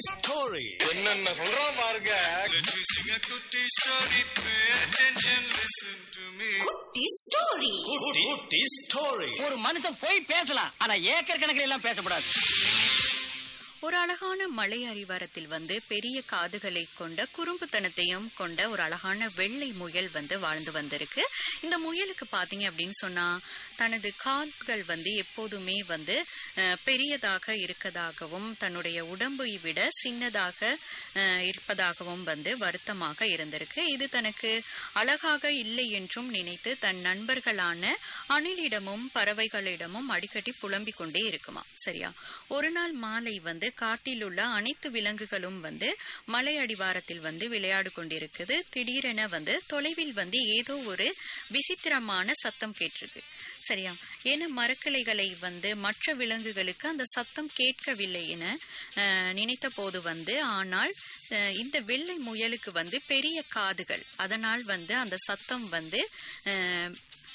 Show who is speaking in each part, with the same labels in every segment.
Speaker 1: story.
Speaker 2: என்னென்ன சொல்றான் பாருங்க
Speaker 3: Let me sing a kutti story. Pay attention, listen to me.
Speaker 4: Kutti story
Speaker 1: Kutti, Kutti story.
Speaker 5: ஒரு மனுஷன் போய் பேசலாம் ஆனா ஏக்கர் கணக்கில் எல்லாம் பேசக்கூடாது
Speaker 6: ஒரு அழகான மலை அரிவாரத்தில் வந்து பெரிய காதுகளை கொண்ட குறும்புத்தனத்தையும் கொண்ட ஒரு அழகான வெள்ளை முயல் வந்து வாழ்ந்து வந்திருக்கு இந்த முயலுக்கு பாத்தீங்க அப்படின்னு சொன்னா தனது கால்கள் வந்து எப்போதுமே வந்து அஹ், பெரியதாக இருக்கதாகவும் தன்னுடைய உடம்பை விட சின்னதாக அஹ், இருப்பதாகவும் வந்து வருத்தமாக இருந்திருக்கு இது தனக்கு அழகாக இல்லை என்றும் நினைத்து தன் நண்பர்களான அணிலிடமும் பறவைகளிடமும் அடிக்கடி புலம்பிக் கொண்டே இருக்குமா சரியா ஒரு நாள் மாலை வந்து காட்டில் உள்ள அனைத்து விலங்குகளும் வந்து மலை அடிவாரத்தில் வந்து விளையாடு கொண்டிருக்குது திடீரென வந்து தொலைவில் வந்து ஏதோ ஒரு விசித்திரமான சத்தம் கேட்டிருக்கு சரியா ஏன்னா மரக்கிளைகளை வந்து மற்ற விலங்குகளுக்கு அந்த சத்தம் கேட்கவில்லை என அஹ், நினைத்த போது வந்து ஆனால் அஹ், இந்த வெள்ளை முயலுக்கு வந்து பெரிய காதுகள் அதனால் வந்து அந்த சத்தம் வந்து அஹ்,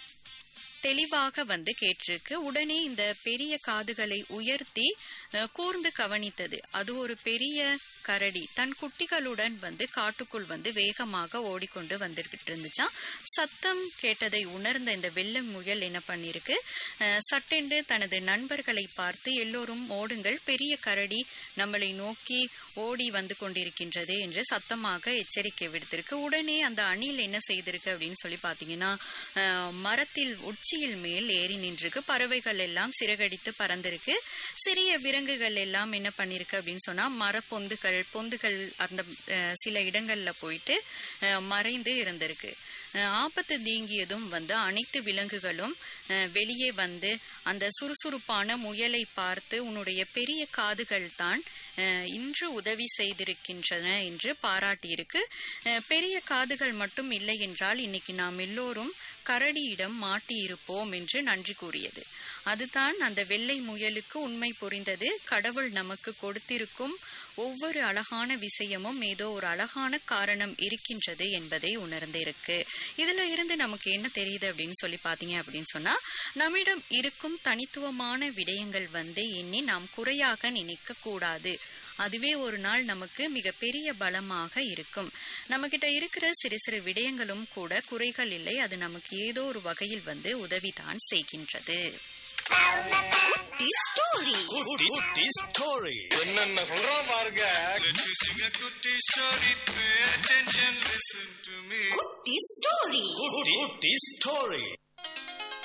Speaker 6: தெளிவாக வந்து கேட்டிருக்கு உடனே இந்த பெரிய காதுகளை உயர்த்தி அஹ், கூர்ந்து கவனித்தது அது ஒரு பெரிய கரடி தன் குட்டிகளுடன் வந்து காட்டுக்குள் வந்து வேகமாக ஓடிக்கொண்டு வந்துகிட்டு இருந்துச்சாம் சத்தம் கேட்டதை உணர்ந்த இந்த வெள்ளை முயல் என்ன பண்ணிருக்கு அஹ், சட்டென்று தனது நண்பர்களை பார்த்து எல்லோரும் ஓடுங்கள் பெரிய கரடி நம்மளை நோக்கி ஓடி வந்து கொண்டிருக்கின்றது என்று சத்தமாக எச்சரிக்கை விடுத்திருக்கு உடனே அந்த அணில் என்ன செய்திருக்கு அப்படின்னு சொல்லி பாத்தீங்கன்னா அஹ், மரத்தில் உச்சியில் மேல் ஏறி நின்றிருக்கு பறவைகள் எல்லாம் சிறகடித்து பறந்திருக்கு சிறிய விலங்குகள் எல்லாம் என்ன பண்ணிருக்கு அப்படின்னு சொன்னா மரப்பொந்துகள் பொந்துகள் அந்த அஹ், சில இடங்கள்ல போயிட்டு அஹ், மறைந்து இருந்திருக்கு அஹ், ஆபத்து நீங்கியதும் வந்து அனைத்து விலங்குகளும் அஹ், வெளியே வந்து அந்த சுறுசுறுப்பான முயலை பார்த்து உன்னுடைய பெரிய காதுகள் தான் அஹ், இன்று உதவி செய்திருக்கின்றன என்று பாராட்டியிருக்கு அஹ், பெரிய காதுகள் மட்டும் இல்லை என்றால் இன்னைக்கு நாம் எல்லோரும் கரடியிடம் மாட்டியிருப்போம் என்று நன்றி கூறியது அதுதான் அந்த வெள்ளை முயலுக்கு உண்மை புரிந்தது கடவுள் நமக்கு கொடுத்திருக்கும் ஒவ்வொரு அழகான விஷயமும் ஏதோ ஒரு அழகான காரணம் இருக்கின்றது என்பதை உணர்ந்திருக்கு இதுல இருந்து நமக்கு என்ன தெரியுது அப்படின்னு சொல்லி பாத்தீங்க அப்படின்னு சொன்னா நம்மிடம் இருக்கும் தனித்துவமான விடயங்கள் வந்து எண்ணி நாம் குறையாக நினைக்க கூடாது அதுவே ஒரு நாள் நமக்கு மிகப்பெரிய பலமாக இருக்கும் நம்ம கிட்ட இருக்கிற சிறு சிறு விடயங்களும் கூட குறைகள் இல்லை அது நமக்கு ஏதோ ஒரு வகையில் வந்து உதவிதான் செய்கின்றது
Speaker 4: குட்டி ஸ்டோரி
Speaker 1: Kutti, Kutti story.
Speaker 2: என்னென்ன சொல்றான் பாருங்க
Speaker 3: Let me sing a kutti story. Pay attention, listen to me.
Speaker 4: Kutti story
Speaker 1: Kutti, Kutti story.